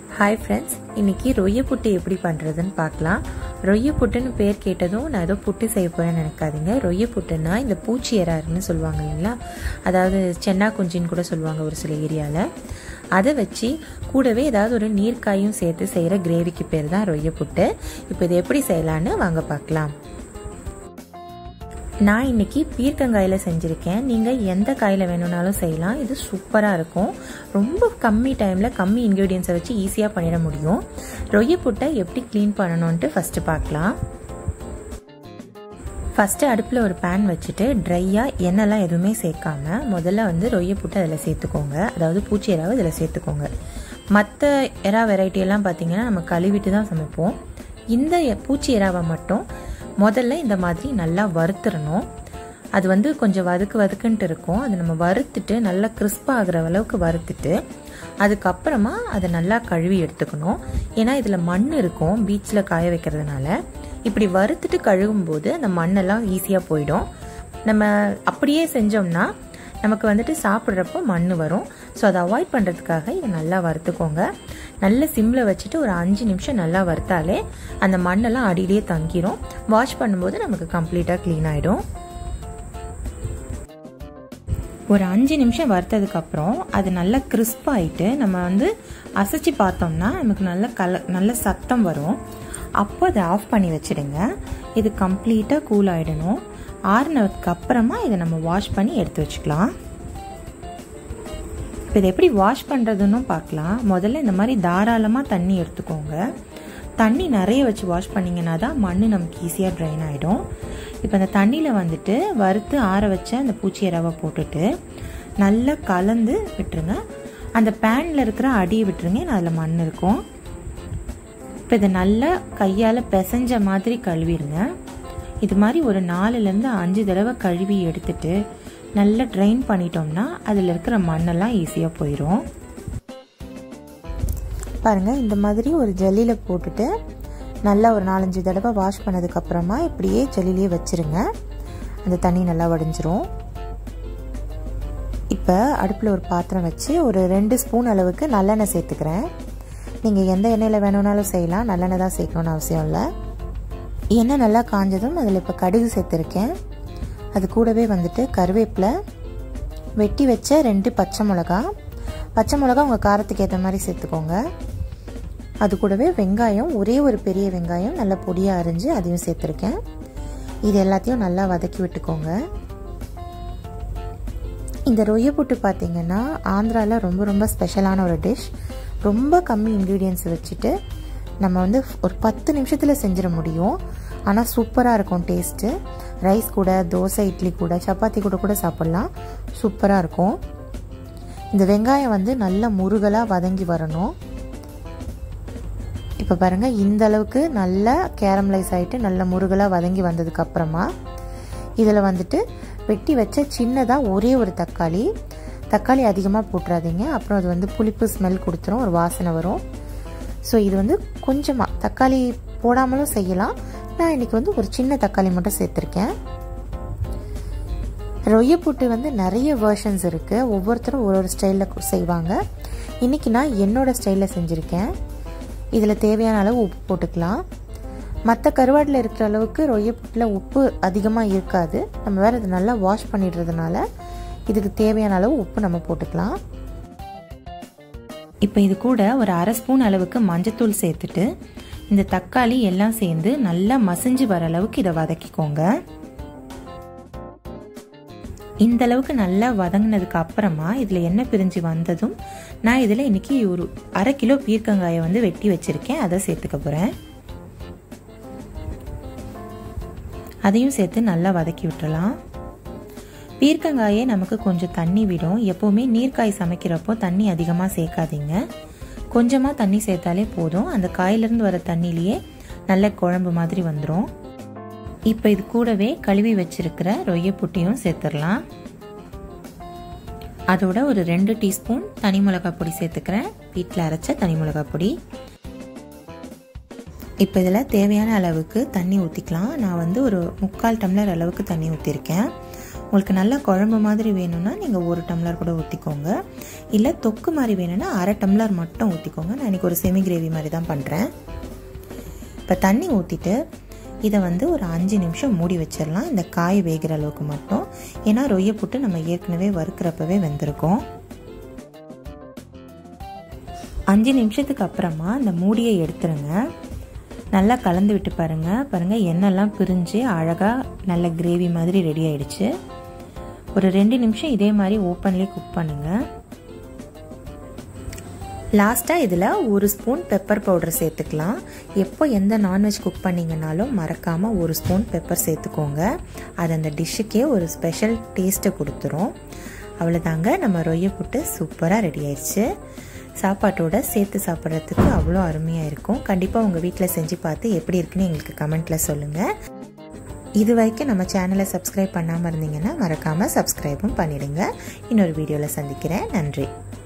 hi friends இன்னைக்கு ரொய்ய புட்டு எப்படி பண்ணுறதுன்னு பார்க்கலாம் ரொய்ய புட்டுன்னு பேர் கேட்டதும் நான் ஏதோ புட்டு செய்ய போகிறேன்னு நினைக்காதீங்க ரொய்ய புட்டுன்னா இந்த பூச்சி எறாருன்னு சொல்லுவாங்க இல்லைங்களா அதாவது சென்னா குஞ்சின்னு கூட சொல்லுவாங்க ஒரு சில ஏரியாவில் அதை வச்சு கூடவே ஏதாவது ஒரு நீர்க்காயும் சேர்த்து செய்கிற கிரேவிக்கு பேர் தான் ரொய்ய புட்டு இப்போ இதை எப்படி செய்யலான்னு வாங்க பார்க்கலாம் நான் இன்னைக்கு பீர்க்கங்காயில் செஞ்சுருக்கேன் நீங்கள் எந்த காயில் வேணும்னாலும் செய்யலாம் இது சூப்பராக இருக்கும் ரொம்ப கம்மி டைமில் கம்மி இன்க்ரீடியன்ஸை வச்சு ஈஸியாக பண்ணிட முடியும் ரொய்ய புட்டை எப்படி க்ளீன் பண்ணணுன்ட்டு ஃபஸ்ட்டு பார்க்கலாம் ஃபஸ்ட்டு அடுப்பில் ஒரு பேன் வச்சுட்டு ட்ரையாக எண்ணெய்லாம் எதுவுமே சேர்க்காம முதல்ல வந்து ரொய்ய புட்டு அதில் சேர்த்துக்கோங்க அதாவது பூச்சி எறாவை இதில் சேர்த்துக்கோங்க மற்ற எறா வெரைட்டியெல்லாம் பார்த்தீங்கன்னா நம்ம கழுவிட்டு தான் சமைப்போம் இந்த பூச்சி எறாவை மட்டும் முதல்ல இந்த மாதிரி நல்லா வறுத்துடணும் அது வந்து கொஞ்சம் வதக்கு வதக்குன்ட்டு இருக்கும் அது நம்ம வறுத்துட்டு நல்லா கிறிஸ்பாக ஆகிற அளவுக்கு வறுத்துட்டு அதுக்கப்புறமா அதை நல்லா கழுவி எடுத்துக்கணும் ஏன்னா இதில் மண் இருக்கும் பீச்சில் காய வைக்கிறதுனால இப்படி வறுத்துட்டு கழுவும் போது அந்த மண்ணெல்லாம் ஈஸியாக போயிடும் நம்ம அப்படியே செஞ்சோம்னா நமக்கு வந்துட்டு சாப்பிட்றப்போ மண் வரும் ஸோ அதை அவாய்ட் பண்ணுறதுக்காக இதை நல்லா வறுத்துக்கோங்க நல்ல சிம்மில் வச்சுட்டு ஒரு அஞ்சு நிமிஷம் நல்லா வறுத்தாலே அந்த மண்ணெல்லாம் அடியிலே தங்கிரும் வாஷ் பண்ணும்போது நமக்கு கம்ப்ளீட்டாக க்ளீன் ஆகிடும் ஒரு அஞ்சு நிமிஷம் வறுத்ததுக்கப்புறம் அது நல்லா கிறிஸ்பாயிட்டு நம்ம வந்து அசைச்சு பார்த்தோம்னா நமக்கு நல்ல கல நல்ல சத்தம் வரும் அப்போ அதை ஆஃப் பண்ணி வச்சுடுங்க இது கம்ப்ளீட்டாக கூல் ஆகிடணும் ஆறுனதுக்கு அப்புறமா இதை நம்ம வாஷ் பண்ணி எடுத்து வச்சுக்கலாம் இப்போ இதை எப்படி வாஷ் பண்ணுறதுன்னு பார்க்கலாம் முதல்ல இந்த மாதிரி தாராளமாக தண்ணி எடுத்துக்கோங்க தண்ணி நிறைய வச்சு வாஷ் பண்ணிங்கன்னா தான் மண் நமக்கு ஈஸியாக ட்ரைன் ஆகிடும் இப்போ அந்த தண்ணியில் வந்துட்டு வறுத்து ஆற வச்ச அந்த பூச்சி ரவை போட்டுட்டு நல்லா கலந்து விட்டுருங்க அந்த பேனில் இருக்கிற அடியை விட்டுருங்க அதில் மண் இருக்கும் இப்போ இதை நல்லா கையால் பிசைஞ்ச மாதிரி கழுவிடுங்க இது மாதிரி ஒரு நாலுலேருந்து அஞ்சு தடவை கழுவி எடுத்துட்டு நல்லா ட்ரைன் பண்ணிட்டோம்னா அதில் இருக்கிற மண்ணெல்லாம் ஈஸியாக போயிடும் பாருங்கள் இந்த மாதிரி ஒரு ஜல்லியில் போட்டுட்டு நல்லா ஒரு நாலஞ்சு தடவை வாஷ் பண்ணதுக்கப்புறமா இப்படியே ஜல்லிலேயே வச்சுருங்க அந்த தண்ணி நல்லா வடிஞ்சிரும் இப்போ அடுப்பில் ஒரு பாத்திரம் வச்சு ஒரு ரெண்டு ஸ்பூன் அளவுக்கு நல்லெண்ணெய் சேர்த்துக்கிறேன் நீங்கள் எந்த எண்ணெயில் வேணும்னாலும் செய்யலாம் நல்லெண்ணெய் தான் சேர்க்கணும்னு அவசியம் இல்லை எண்ணெய் நல்லா காஞ்சதும் அதில் இப்போ கடுகு சேர்த்துருக்கேன் அது கூடவே வந்துட்டு கருவேப்பிலை வெட்டி வச்ச ரெண்டு பச்சை மிளகா பச்சை மிளகா உங்கள் காரத்துக்கு ஏற்ற மாதிரி சேர்த்துக்கோங்க அது கூடவே வெங்காயம் ஒரே ஒரு பெரிய வெங்காயம் நல்லா பொடியாக அரிஞ்சு அதையும் சேர்த்துருக்கேன் இது எல்லாத்தையும் நல்லா வதக்கி விட்டுக்கோங்க இந்த ரொய்ய புட்டு பார்த்தீங்கன்னா ஆந்திராவில் ரொம்ப ரொம்ப ஸ்பெஷலான ஒரு டிஷ் ரொம்ப கம்மி இன்க்ரீடியன்ஸ் வச்சுட்டு நம்ம வந்து ஒரு பத்து நிமிஷத்தில் செஞ்சிட முடியும் ஆனால் சூப்பராக இருக்கும் டேஸ்ட்டு ரைஸ் கூட தோசை இட்லி கூட சப்பாத்தி கூட கூட சாப்பிட்லாம் சூப்பராக இருக்கும் இந்த வெங்காயம் வந்து நல்ல முருகலாக வதங்கி வரணும் இப்போ பாருங்கள் இந்த அளவுக்கு நல்லா கேரமலைஸ் ஆகிட்டு நல்ல முருகலாக வதங்கி வந்ததுக்கப்புறமா இதில் வந்துட்டு வெட்டி வச்ச சின்னதாக ஒரே ஒரு தக்காளி தக்காளி அதிகமாக போட்டுறாதீங்க அப்புறம் அது வந்து புளிப்பு ஸ்மெல் கொடுத்துரும் ஒரு வாசனை வரும் ஸோ இது வந்து கொஞ்சமாக தக்காளி போடாமலும் செய்யலாம் நான் இன்றைக்கி வந்து ஒரு சின்ன தக்காளி மட்டும் சேர்த்துருக்கேன் ரொய்யப்புட்டு வந்து நிறைய வேர்ஷன்ஸ் இருக்குது ஒவ்வொருத்தரும் ஒரு ஒரு ஸ்டைலில் செய்வாங்க இன்றைக்கி நான் என்னோடய ஸ்டைலில் செஞ்சுருக்கேன் இதில் தேவையான அளவு உப்பு போட்டுக்கலாம் மற்ற கருவாட்டில் இருக்கிற அளவுக்கு ரொய்யப்புட்டில் உப்பு அதிகமாக இருக்காது நம்ம வேறு இதை நல்லா வாஷ் பண்ணிடுறதுனால இதுக்கு தேவையான அளவு உப்பு நம்ம போட்டுக்கலாம் இப்போ இது கூட ஒரு அரை ஸ்பூன் அளவுக்கு மஞ்சத்தூள் சேர்த்துட்டு இந்த தக்காளி எல்லாம் சேர்ந்து நல்லா மசிஞ்சு வர அளவுக்கு இதை வதக்கிக்கோங்க இந்த அளவுக்கு நல்லா வதங்கினதுக்கு அப்புறமா இதில் எண்ணெய் பிரிஞ்சு வந்ததும் நான் இதில் இன்னைக்கு ஒரு அரை கிலோ பீர்க்கங்காயை வந்து வெட்டி வச்சுருக்கேன் அதை சேர்த்துக்க போகிறேன் அதையும் சேர்த்து நல்லா வதக்கி விட்டுறலாம் பீர்க்கங்காயே நமக்கு கொஞ்சம் தண்ணி விடும் எப்போவுமே நீர்க்காய் சமைக்கிறப்போ தண்ணி அதிகமாக சேர்க்காதீங்க கொஞ்சமாக தண்ணி சேர்த்தாலே போதும் அந்த காயிலிருந்து வர தண்ணியிலேயே நல்ல குழம்பு மாதிரி வந்துடும் இப்போ இது கூடவே கழுவி வச்சிருக்கிற ரொய்ய புட்டியும் சேர்த்துடலாம் அதோட ஒரு ரெண்டு டீஸ்பூன் தனி மிளகாய் பொடி சேர்த்துக்கிறேன் வீட்டில் அரைச்ச தனி மிளகாய் பொடி இப்போ இதில் தேவையான அளவுக்கு தண்ணி ஊற்றிக்கலாம் நான் வந்து ஒரு முக்கால் டம்ளர் அளவுக்கு தண்ணி ஊற்றிருக்கேன் உங்களுக்கு நல்லா குழம்பு மாதிரி வேணும்னா நீங்கள் ஒரு டம்ளர் கூட ஊற்றிக்கோங்க இல்லை தொக்கு மாதிரி வேணும்னா அரை டம்ளர் மட்டும் ஊற்றிக்கோங்க நான் இன்றைக்கி ஒரு செமி கிரேவி மாதிரி தான் பண்ணுறேன் இப்போ தண்ணி ஊற்றிட்டு இதை வந்து ஒரு அஞ்சு நிமிஷம் மூடி வச்சிடலாம் இந்த காய் வேகிற அளவுக்கு மட்டும் ஏன்னா ரொய்ய புட்டு நம்ம ஏற்கனவே வறுக்கிறப்பவே வெந்திருக்கோம் அஞ்சு நிமிஷத்துக்கு அப்புறமா இந்த மூடியை எடுத்துருங்க நல்லா கலந்து விட்டு பாருங்கள் பாருங்கள் எண்ணெய்லாம் பிரிஞ்சு அழகாக நல்ல கிரேவி மாதிரி ரெடி ஆயிடுச்சு ஒரு ரெண்டு நிமிஷம் இதே மாதிரி ஓப்பன்லேயே குக் பண்ணுங்கள் லாஸ்ட்டாக இதில் ஒரு ஸ்பூன் பெப்பர் பவுடர் சேர்த்துக்கலாம் எப்போ எந்த நான்வெஜ் குக் பண்ணிங்கனாலும் மறக்காமல் ஒரு ஸ்பூன் பெப்பர் சேர்த்துக்கோங்க அது அந்த டிஷ்ஷுக்கே ஒரு ஸ்பெஷல் டேஸ்ட்டை கொடுத்துரும் அவ்வளோதாங்க நம்ம ரொய்ய புட்டு சூப்பராக ரெடி ஆயிடுச்சு சாப்பாட்டோட சேர்த்து சாப்பிட்றதுக்கு அவ்வளோ அருமையாக இருக்கும் கண்டிப்பாக உங்கள் வீட்டில் செஞ்சு பார்த்து எப்படி இருக்குன்னு எங்களுக்கு கமெண்ட்டில் சொல்லுங்கள் இது வரைக்கும் நம்ம சேனலை சப்ஸ்கிரைப் பண்ணாமல் இருந்தீங்கன்னா மறக்காமல் சப்ஸ்கிரைபும் பண்ணிடுங்க இன்னொரு வீடியோவில் சந்திக்கிறேன் நன்றி